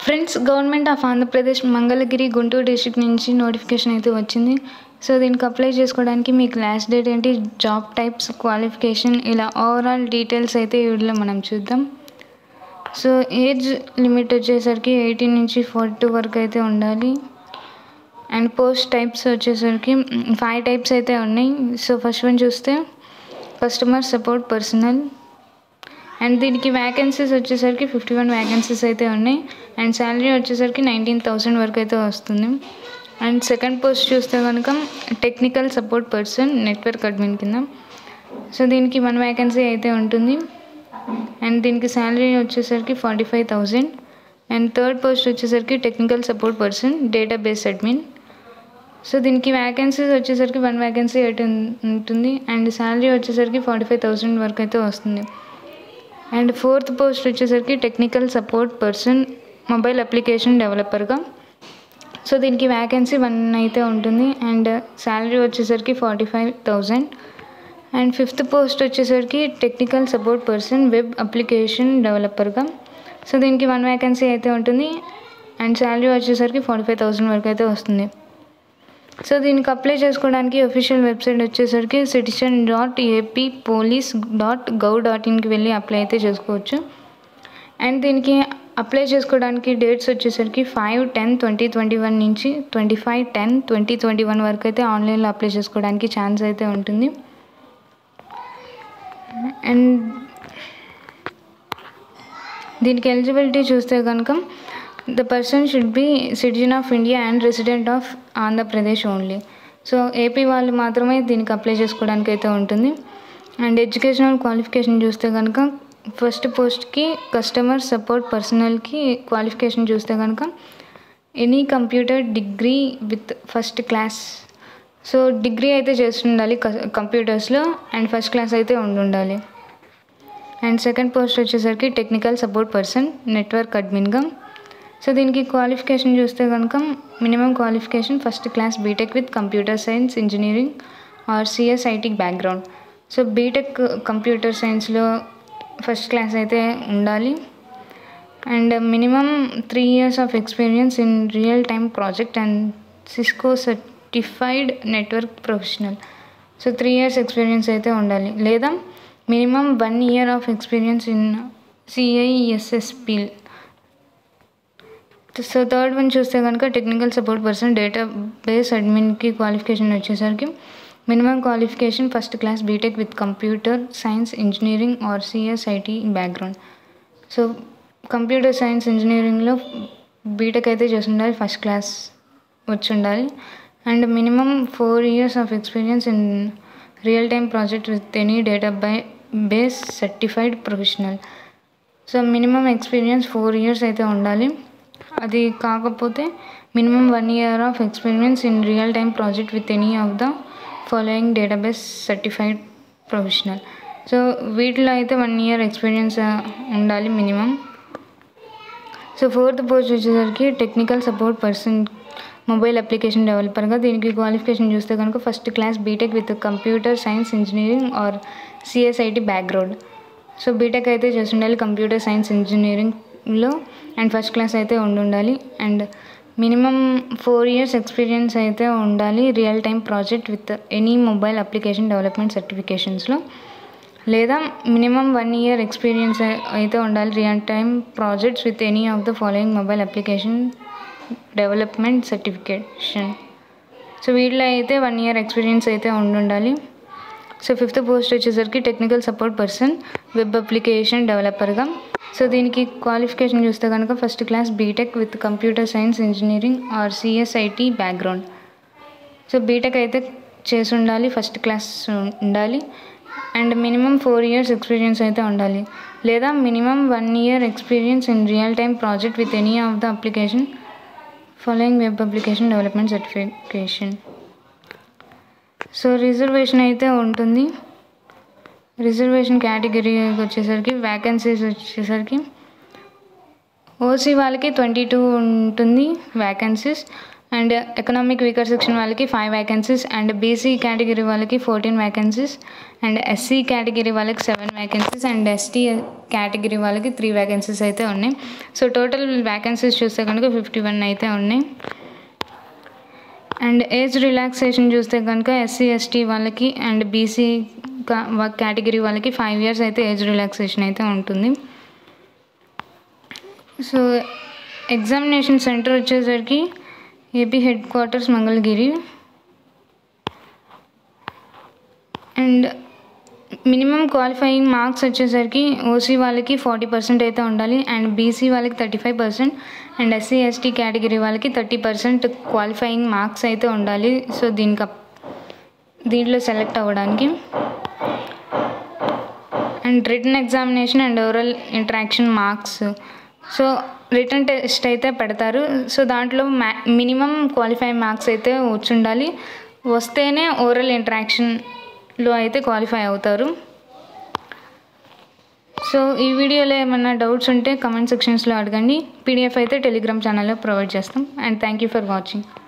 friends government of Andhra Pradesh Mangalagiri Guntur district నుంచి notification అయితే వచ్చింది సో దీనికి అప్లై చేసుకోవడానికి మీకు లాస్ట్ డేట్ ఏంటి జాబ్ టైప్స్ క్వాలిఫికేషన్ ఇలా ఓవరాల్ డీటెయిల్స్ అయితే ఈ వీడియోలో మనం చూద్దాం సో ఏజ్ లిమిట్ వచ్చేసరికి ఎయిటీన్ నుంచి ఫార్టీ టూ వరకు అయితే ఉండాలి అండ్ పోస్ట్ టైప్స్ వచ్చేసరికి ఫైవ్ టైప్స్ అయితే ఉన్నాయి సో ఫస్ట్ వన్ చూస్తే కస్టమర్ సపోర్ట్ పర్సనల్ అండ్ దీనికి వ్యాకెన్సీస్ వచ్చేసరికి ఫిఫ్టీ వన్ వ్యాకెన్సీస్ అయితే ఉన్నాయి అండ్ శాలరీ వచ్చేసరికి నైన్టీన్ థౌసండ్ వరకు అయితే వస్తుంది అండ్ సెకండ్ పోస్ట్ చూస్తే కనుక technical support person network admin కింద సో దీనికి వన్ వ్యాకెన్సీ అయితే ఉంటుంది అండ్ దీనికి శాలరీ వచ్చేసరికి forty five thousand and third post వచ్చేసరికి technical support person database admin so దీనికి వ్యాకెన్సీస్ వచ్చేసరికి వన్ వ్యాకెన్సీ అయితే ఉంటుంది అండ్ శాలరీ వచ్చేసరికి ఫార్టీ ఫైవ్ థౌసండ్ వరకు అయితే వస్తుంది అండ్ ఫోర్త్ పోస్ట్ వచ్చేసరికి technical support person mobile application డెవలపర్గా సో దీనికి వ్యాకెన్సీ వన్ అయితే ఉంటుంది అండ్ శాలరీ వచ్చేసరికి forty five thousand and fifth post వచ్చేసరికి technical support person web application డెవలపర్గా సో దీనికి వన్ వ్యాకెన్సీ అయితే ఉంటుంది అండ్ శాలరీ వచ్చేసరికి ఫార్టీ ఫైవ్ థౌసండ్ వరకు అయితే వస్తుంది సో దీనికి అప్లై చేసుకోవడానికి అఫీషియల్ వెబ్సైట్ వచ్చేసరికి citizen dot AP police dot gov dot ఇన్కి వెళ్ళి అప్లై అయితే చేసుకోవచ్చు అండ్ దీనికి అప్లై చేసుకోవడానికి డేట్స్ వచ్చేసరికి five ten twenty twenty one నుంచి twenty five ten twenty twenty one వరకు అయితే ఆన్లైన్లో అప్లై చేసుకోవడానికి ఛాన్స్ అయితే ఉంటుంది అండ్ దీనికి ఎలిజిబిలిటీ చూస్తే కనుక the person should be citizen of India and resident of Andhra Pradesh only so AP వాళ్ళు మాత్రమే దీనికి అప్లై చేసుకోవడానికి అయితే ఉంటుంది అండ్ ఎడ్యుకేషనల్ క్వాలిఫికేషన్ చూస్తే కనుక ఫస్ట్ పోస్ట్కి కస్టమర్ సపోర్ట్ పర్సనల్కి క్వాలిఫికేషన్ చూస్తే కనుక any computer degree with first class so degree అయితే చేసి ఉండాలి కంప్యూటర్స్లో అండ్ ఫస్ట్ క్లాస్ అయితే ఉండి ఉండాలి అండ్ సెకండ్ పోస్ట్ వచ్చేసరికి టెక్నికల్ సపోర్ట్ పర్సన్ నెట్వర్క్ అడ్మిన్గా సో దీనికి క్వాలిఫికేషన్ చూస్తే కనుక minimum qualification first class BTech with computer science engineering or CS IT background so BTech computer సైన్స్లో ఫస్ట్ క్లాస్ అయితే ఉండాలి and minimum three years of experience in real time project and Cisco certified network professional so three years experience అయితే ఉండాలి లేదా minimum one year of experience in CISSP so third one చూస్తే కనుక technical support person database అడ్మిన్కి qualification వచ్చేసరికి minimum qualification first class BTech with computer science engineering or CSIT background so computer science ఇంజనీరింగ్లో BTech అయితే చేసి ఉండాలి first class వచ్చి ఉండాలి and minimum four years of experience in real time project with any data by base certified professional so minimum experience four years అయితే ఉండాలి అది కాకపోతే minimum one year of experience in real time project with any of the following database certified professional so వీటిలో అయితే one year experience ఉండాలి minimum so fourth post వచ్చేసరికి technical support person mobile application డెవలపర్గా దీనికి క్వాలిఫికేషన్ చూస్తే కనుక first class BTech with computer science engineering or CSIT background so BTech అయితే చేసి ఉండాలి కంప్యూటర్ సైన్స్ ఇంజనీరింగ్లో అండ్ ఫస్ట్ క్లాస్ అయితే ఉండి ఉండాలి and minimum four years experience అయితే ఉండాలి real time project with any mobile application development సర్టిఫికేషన్స్లో లేదా మినిమం వన్ ఇయర్ ఎక్స్పీరియన్స్ అయితే ఉండాలి real time projects with any of the following mobile application development certification so వీటిలో అయితే వన్ ఇయర్ ఎక్స్పీరియన్స్ అయితే ఉండి ఉండాలి సో ఫిఫ్త్ పోస్ట్ వచ్చేసరికి technical support person web application డెవలపర్గా సో దీనికి క్వాలిఫికేషన్ చూస్తే కనుక first class BTech with computer science engineering or CSIT background so BTech అయితే చేసి ఉండాలి ఫస్ట్ క్లాస్ ఉండాలి and minimum four years experience అయితే ఉండాలి లేదా minimum one year experience in real time project with any of the application following web application development certification so reservation అయితే ఉంటుంది reservation category వచ్చేసరికి వ్యాకెన్సీస్ వచ్చేసరికి ఓసీ వాళ్ళకి twenty two ఉంటుంది vacancies and economic weaker section వాళ్ళకి five vacancies and BC category వాళ్ళకి fourteen vacancies and SC category వాళ్ళకి seven vacancies and ST category వాళ్ళకి త్రీ వ్యాకెన్సీస్ అయితే ఉన్నాయి సో టోటల్ వ్యాకెన్సీస్ చూస్తే కనుక ఫిఫ్టీ వన్ అయితే ఉన్నాయి అండ్ ఏజ్ రిలాక్సేషన్ చూస్తే కనుక ఎస్సీ ఎస్టీ వాళ్ళకి అండ్ బీసీ కేటగిరీ వాళ్ళకి ఫైవ్ ఇయర్స్ అయితే ఏజ్ రిలాక్సేషన్ అయితే ఉంటుంది సో ఎగ్జామినేషన్ సెంటర్ వచ్చేసరికి AP headquarters Mangalagiri and minimum qualifying marks వచ్చేసరికి ఓసీ వాళ్ళకి ఫార్టీ పర్సెంట్ అయితే ఉండాలి అండ్ బీసీ వాళ్ళకి thirty five percent and SC ST category వాళ్ళకి థర్టీ పర్సెంట్ క్వాలిఫైయింగ్ మార్క్స్ అయితే ఉండాలి సో దీనికి అప్- దీంట్లో సెలెక్ట్ అవ్వడానికి and written examination and oral interaction marks so written test అయితే పెడతారు సో దాంట్లో మ్యా మినిమం క్వాలిఫై మార్క్స్ అయితే వచ్చి ఉండాలి వస్తేనే ఓరల్ ఇంటరాక్షన్లో అయితే క్వాలిఫై అవుతారు సో ఈ వీడియోలో ఏమైనా డౌట్స్ ఉంటే కమెంట్ సెక్షన్స్లో అడగండి పీడిఎఫ్ అయితే టెలిగ్రామ్ ఛానల్లో ప్రొవైడ్ చేస్తాం and thank you for watching